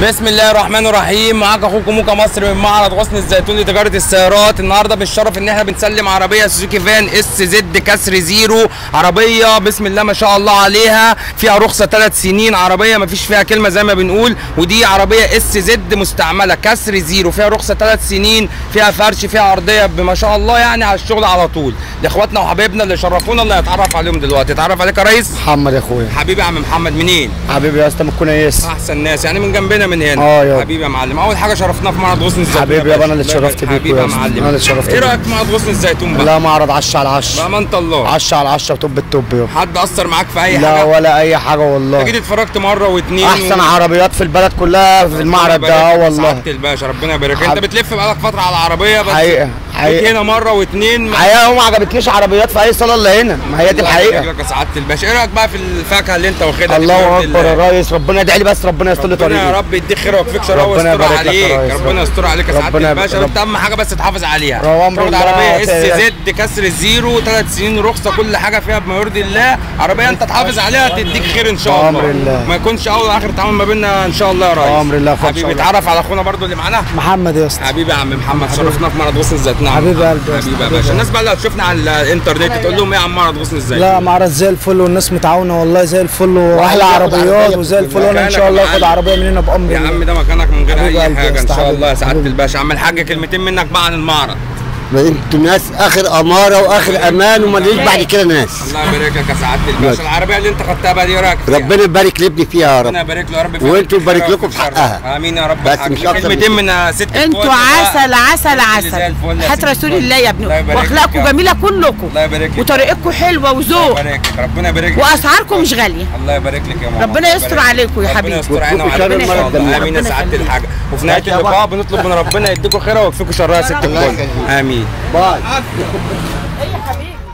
بسم الله الرحمن الرحيم معاك اخوكم موكا مصر من معرض غصن الزيتون لتجاره السيارات النهارده بالشرف ان احنا بنسلم عربيه سوزوكي فان اس زد كسر زيرو عربيه بسم الله ما شاء الله عليها فيها رخصه ثلاث سنين عربيه ما فيش فيها كلمه زي ما بنقول ودي عربيه اس زد مستعمله كسر زيرو فيها رخصه ثلاث سنين فيها فرش فيها ارضيه ما شاء الله يعني على الشغل على طول لاخواتنا وحبايبنا اللي شرفونا اللي هيتعرف عليهم دلوقتي اتعرف عليك يا ريس محمد يا اخويا حبيبي يا عم محمد منين حبيبي يا اسطى من كويس احسن ناس يعني من جنبنا من هنا اه يابا. حبيبي يا معلم اول حاجه شرفنا في معرض غصن الزيتون حبيبي يا يابا، باشا. أنا اللي اتشرفت الله يبارك- بيكوا حبيبي يا يا اسطى. معلم أنا اللي اتشرفت ايه بيكوا. رايك في معرض غصن الزيتون بقى لا معرض 10 على 10 بأمانة الله 10 على 10 توب التوب يابا حد اثر معاك في اي لا حاجه ولا اي حاجه والله اكيد اتفرجت مره واتنين احسن و... عربيات في البلد كلها في المعرض ده اه والله سعاده الباشا ربنا يبارك انت حب- بتلف بقالك فتره على العربيه بس حقيقة جيت حقيقة هنا مره واتنين ما- حقيقة ما عجبتنيش عربيات في اي صاله الا هنا ما هي دي الله الحقيقه يبارك لك يا سعاده الباشا ايه رايك بقى في الفاكهه اللي انت واخدها دي الله بفضل اكبر يا ريس ربنا ادعي لي بس ربنا يستر لي ربنا يا طريقي رب يديك خير ويكفيك شر ربنا ويستر يبارك لك يا عليك ريس. ربنا يستر عليك يا سعاده ربنا الباشا يبارك- انت اهم حاجه بس تحافظ عليها روان تاخد بالله عربيه اس يا- زد كسر الزيرو ثلاث سنين رخصه كل حاجه فيها بما يرضي الله عربيه انت تحافظ عليها تديك خير ان شاء الله بأمر الله. ما يكونش اول واخر تعامل ما بيننا ان شاء الله يا ريس بأمر الله، خد إن شاء حبيبي الله. اتعرف على اخونا برضو اللي معانا محمد يا اسطى حبيبي يا عم محمد شرفنا في معرض غصن الزيتون يا عم حبيب محمد. قلبي يا أسطى، حبيبي يا حبيب باشا الناس بقى اللي هتشوفنا على الانترنت تقول لهم ايه عن معرض غصن الزيتون لا معرض زي الفل والناس متعاونه والله زي الفل واحلى ياخد عربيات عربية وزي الفل وانا ان مكانك شاء الله يا اخد معلم. عربيه من هنا بامر يا الله. عم ده مكانك من غير حبيب اي قلبي يا حاجه ان أسطى، شاء حبيبي. الله يا سعاده حبيبي. الباشا عم الحاج كلمتين منك بقى عن المعرض انتوا ناس اخر اماره واخر امان وماليش بعد كده ناس الله يبارك لك يا سعاده الباشا العربيه اللي انت خدتها بقى دي إيه رايك فيها؟ ربنا يبارك لابني فيها يا ربنا رب يبارك له يا رب فيها وانتوا ويديك يبارك خير لكم في ويكفيك حقها. شرها. امين يا رب بس الحاج. مش أكتر كلمتين من من ست انتوا الكويت بقى. عسل عسل اللي زي عسل الفل يا هات ست رسول الكل. الله يا الله ابني يبارك لك واخلاقكم يا رب. جميله كلكم الله يبارك لك وطريقتكم حلوه الله وذوق يبارك لك ربنا يبارك لك واسعاركم مش غاليه الله يبارك لك يا ماما ربنا الله يستر يبارك لك. عليكم يا ربنا حبيبي. يستر علينا ويكفيكوا وعليكم شر ان شاء المرض الله ده. امين يا ربنا سعاده يخليك. الحاج وفي نهايه اللقاء بنطلب من ربنا يديكم خير ويكفيكم شرها يا ست الكل امين باي ايه يا حبيبي